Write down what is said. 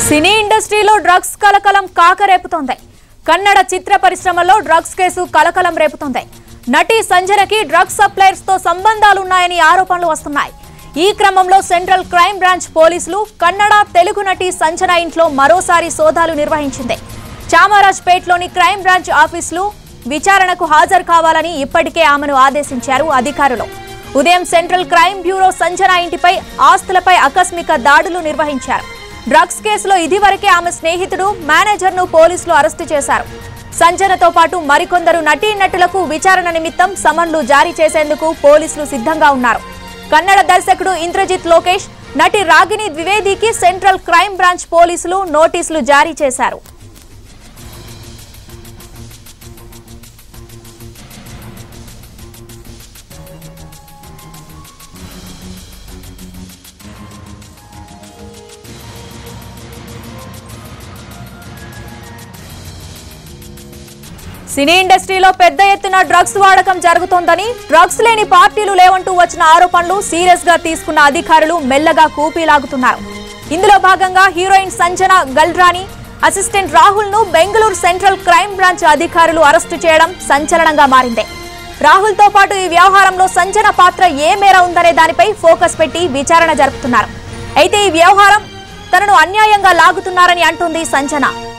సినీ ఇండస్ట్రీలో డ్రగ్స్ కలకలం కాకరేపుతోంది కన్నడ చిత్ర పరిశ్రమలో డ్రగ్స్ కేసు కలకలం రేపుతోంది నటి సంజనకి డ్రగ్స్ సప్లైర్స్ తో సంబంధాలున్నాయని ఆరోపణలు వస్తున్నాయి ఈ క్రమంలో సెంట్రల్ క్రైమ్ బ్రాంచ్ పోలీసులు కన్నడ తెలుగు నటి సంజన ఇంట్లో మరోసారి సోదాలు నిర్వహించింది చామరాజ్పేట్లోని క్రైమ్ బ్రాంచ్ ఆఫీసులు విచారణకు హాజరు కావాలని ఇప్పటికే ఆమెను ఆదేశించారు అధికారులు ఉదయం సెంట్రల్ క్రైమ్ బ్యూరో సంజన ఇంటిపై ఆస్తులపై ఆకస్మిక దాడులు నిర్వహించారు డ్రగ్స్ కేసులో ఇదివరకే ఆమె స్నేహితుడు మేనేజర్ను పోలీసులు అరెస్టు చేశారు సంజనతో పాటు మరికొందరు నటీనటులకు విచారణ నిమిత్తం సమన్లు జారీ చేసేందుకు పోలీసులు సిద్ధంగా ఉన్నారు కన్నడ దర్శకుడు ఇంద్రజిత్ లోకేష్ నటి రాగిణి ద్వివేదికి సెంట్రల్ క్రైమ్ బ్రాంచ్ పోలీసులు నోటీసులు జారీ చేశారు సినీ ఇండస్ట్రీలో పెద్ద ఎత్తున డ్రగ్స్ వాడకం జరుగుతోందని డ్రగ్స్ లేని పార్టీలు లేవంటూ వచ్చిన ఆరోపణలు సీరియస్ గా తీసుకున్న అధికారులు మెల్లగా కూపీలాగుతున్నారు ఇందులో భాగంగా హీరోయిన్ సంజన గల్రాని అసిస్టెంట్ రాహుల్ ను బెంగళూరు సెంట్రల్ క్రైమ్ బ్రాంచ్ అధికారులు అరెస్టు చేయడం సంచలనంగా మారింది రాహుల్ తో పాటు ఈ వ్యవహారంలో సంజన పాత్ర ఏ మేర ఉందనే దానిపై ఫోకస్ పెట్టి విచారణ జరుపుతున్నారు అయితే ఈ వ్యవహారం తనను అన్యాయంగా లాగుతున్నారని అంటుంది సంజన